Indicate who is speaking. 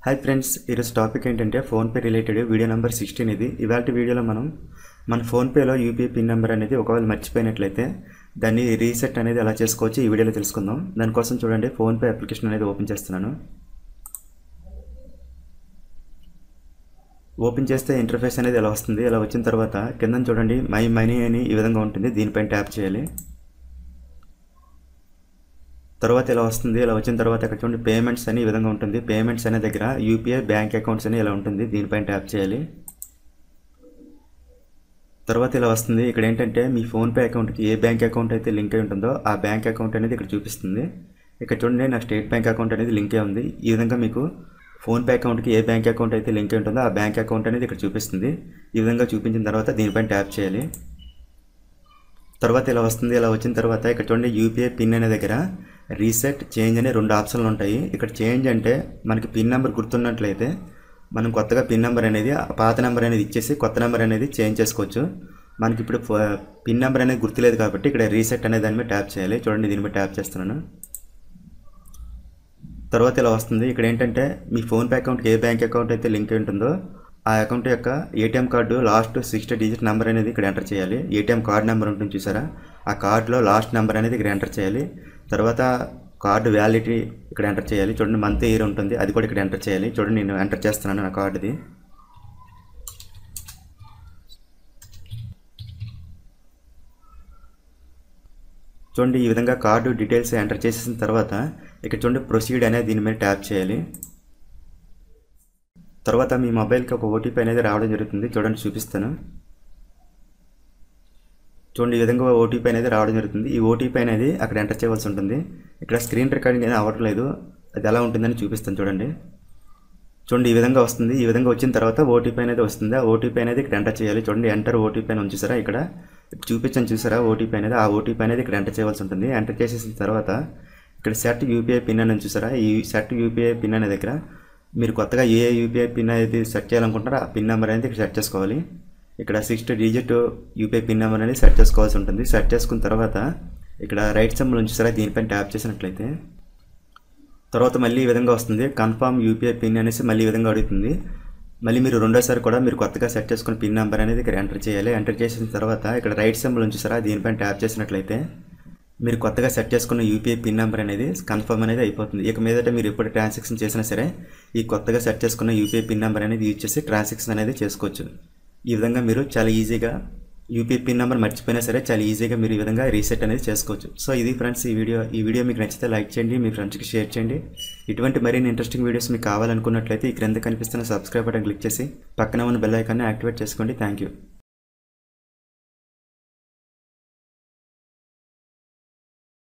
Speaker 1: hi friends ఈరోజు topic ఏంటంటే PhonePe related video number sixteen ఇది ఇవాళ వీడియోలో మనం మన ఫోన్పేలో యూపీఐ పిన్ నెంబర్ అనేది ఒకవేళ మర్చిపోయినట్లయితే దాన్ని రీసెట్ అనేది ఎలా చేసుకోవచ్చు ఈ వీడియోలో తెలుసుకుందాం దానికోసం చూడండి ఫోన్పే అప్లికేషన్ అనేది ఓపెన్ చేస్తున్నాను ఓపెన్ చేస్తే ఇంటర్ఫేస్ అనేది ఎలా వస్తుంది ఇలా వచ్చిన తర్వాత కింద చూడండి మై మనీ అని ఈ విధంగా ఉంటుంది దీనిపైన ట్యాప్ చేయాలి తర్వాత ఇలా వస్తుంది ఇలా వచ్చిన తర్వాత ఇక్కడ చూడండి పేమెంట్స్ అని ఈ విధంగా ఉంటుంది పేమెంట్స్ అనే దగ్గర యూపీఐ బ్యాంక్ అకౌంట్స్ అని ఇలా ఉంటుంది దీనిపైన ట్యాప్ చేయాలి తర్వాత ఇలా వస్తుంది ఇక్కడ ఏంటంటే మీ ఫోన్పే అకౌంట్కి ఏ బ్యాంక్ అకౌంట్ అయితే లింక్ అయి ఉంటుందో ఆ బ్యాంక్ అకౌంట్ అనేది ఇక్కడ చూపిస్తుంది ఇక్కడ చూడండి నా స్టేట్ బ్యాంక్ అకౌంట్ అనేది లింక్ అయి ఉంది ఈ విధంగా మీకు ఫోన్పే అకౌంట్కి ఏ బ్యాంక్ అకౌంట్ అయితే లింక్ అయి ఉంటుందో ఆ బ్యాంక్ అకౌంట్ అనేది ఇక్కడ చూపిస్తుంది ఈ విధంగా చూపించిన తర్వాత దీనిపైన ట్యాప్ చేయాలి తర్వాత ఇలా వస్తుంది ఇలా వచ్చిన తర్వాత ఇక్కడ చూడండి యూపీఐ పిన్ అనే దగ్గర రీసెట్ చేంజ్ అనే రెండు ఆప్షన్లు ఉంటాయి ఇక్కడ చేంజ్ అంటే మనకి పిన్ నెంబర్ గుర్తున్నట్లయితే మనం కొత్తగా పిన్ నెంబర్ అనేది ఆ పాత నెంబర్ అనేది ఇచ్చేసి కొత్త నెంబర్ అనేది చేంజ్ చేసుకోవచ్చు మనకి ఇప్పుడు ఫ- పిన్ నెంబర్ అనేది గుర్తులేదు కాబట్టి ఇక్కడ రీసెట్ అనే దాని మీద ట్యాప్ చేయాలి చూడండి దీని మీద ట్యాప్ చేస్తున్నాను తర్వాత ఇలా వస్తుంది ఇక్కడ ఏంటంటే మీ ఫోన్పే అకౌంట్కి ఏ బ్యాంక్ అకౌంట్ అయితే లింక్ అయి ఉంటుందో ఆ అకౌంట్ యొక్క ATM card last sixty digit number అనేది ఇక్కడ ఎంటర్ చేయాలి ఏటీఎం కార్డ్ నెంబర్ ఉంటుంది చూసారా ఆ కార్డులో లాస్ట్ నెంబర్ అనేది ఇక్కడ ఎంటర్ చేయాలి తర్వాత కార్డు వ్యాలిడిటీ ఇక్కడ ఎంటర్ చేయాలి చూడండి మంత్ ఇయర్ ఉంటుంది అది కూడా ఇక్కడ ఎంటర్ చేయాలి చూడండి నేను ఎంటర్ చేస్తున్నాను నా కార్డుది చూడండి ఈ విధంగా కార్డు డీటెయిల్స్ ఎంటర్ చేసేసిన తర్వాత ఇక్కడ చూడండి ప్రొసీడ్ అనేది దీని మీద ట్యాప్ చేయాలి తర్వాత మీ మొబైల్కి ఒక ఓటీపీ అనేది రావడం జరుగుతుంది చూడండి చూపిస్తాను చూడండి ఈ విధంగా ఓటీపీ అనేది రావడం జరుగుతుంది ఈ ఓటీపీ అనేది అక్కడ ఎంటర్ చేయవలసి ఉంటుంది ఇక్కడ స్క్రీన్ రికార్డింగ్ అనేది అవ్వట్లేదు అది ఎలా ఉంటుందని చూపిస్తాను చూడండి చూడండి ఈ విధంగా వస్తుంది ఈ విధంగా వచ్చిన తర్వాత ఓటీపీ అనేది వస్తుంది ఆ ఓటీపీ అనేది ఇక్కడ ఎంటర్ చేయాలి చూడండి ఎంటర్ ఓటీపీ అని ఉంచేసారా ఇక్కడ ఇప్పుడు చూపించాను చూసారా ఓటీపీ అనేది ఆ ఓటీపీ అనేది ఇక్కడ ఎంటర్ చేయవలసి ఉంటుంది ఎంటర్ చేసేసిన తర్వాత ఇక్కడ సెట్ యూపీఐ పిన్ అని చూసారా ఈ సెట్ యూపీఐ పిన్ అనే దగ్గర మీరు కొత్తగా ఏ యూపీఐ పిన్ అనేది సెట్ చేయాలనుకుంటారో ఆ పిన్ నెంబర్ అనేది ఇక్కడ సెట్ చేసుకోవాలి ఇక్కడ sixth digit UPI pin number అనేది సెట్ చేసుకోవాల్సి ఉంటుంది సెట్ చేసుకున్న తర్వాత ఇక్కడ రైట్ సింబల్ ఉంచేసారా దీనిపైన ట్యాప్ చేసినట్లయితే తర్వాత మళ్ళీ ఈ విధంగా వస్తుంది కన్ఫర్మ్ యూపీఐ పిన్ అనేసి మళ్ళీ ఈ విధంగా అడుగుతుంది మళ్ళీ మీరు రెండోసారి కూడా మీరు కొత్తగా సెట్ చేసుకున్న పిన్ నెంబర్ అనేది ఇక్కడ ఎంటర్ చేయాలి ఎంటర్ చేసిన తర్వాత ఇక్కడ రైట్ సింబల్ ఉంచేసారా దీనిపైన ట్యాప్ చేసినట్లయితే మీరు కొత్తగా సెట్ చేసుకున్న యూపీఐ పిన్ నెంబర్ అనేది కన్ఫర్మ్ అనేది అయిపోతుంది ఇక మీదట మీరు ఎప్పుడు ట్రాన్సాక్షన్ చేసినా సరే ఈ కొత్తగా సెట్ చేసుకున్న యూపీఐ పిన్ నెంబర్ అనేది యూజ్ చేసి ట్రాన్సాక్షన్ అనేది చేసుకోవచ్చు ఈ విధంగా మీరు చాలా ఈజీగా యూపీఐ పిన్ నెంబర్ మర్చిపోయినా సరే చాలా ఈజీగా మీరు ఈ విధంగా రీసెట్ అనేది చేసుకోవచ్చు సో ఇది ఫ్రెండ్స్ ఈ వీడియో ఈ వీడియో మీకు నచ్చితే లైక్ చేయండి మీ ఫ్రెండ్స్కి షేర్ చేయండి ఇటువంటి మరిన్ని ఇంట్రెస్టింగ్ వీడియోస్ మీకు కావాలనుకున్నట్లయితే ఈ క్రింద కనిపిస్తున్న సబ్స్క్రైబ్ బటన్ క్లిక్ చేసి పక్కన ఉన్న బెల్ ఐకాన్ని యాక్టివేట్ చేసుకోండి థ్యాంక్ యూ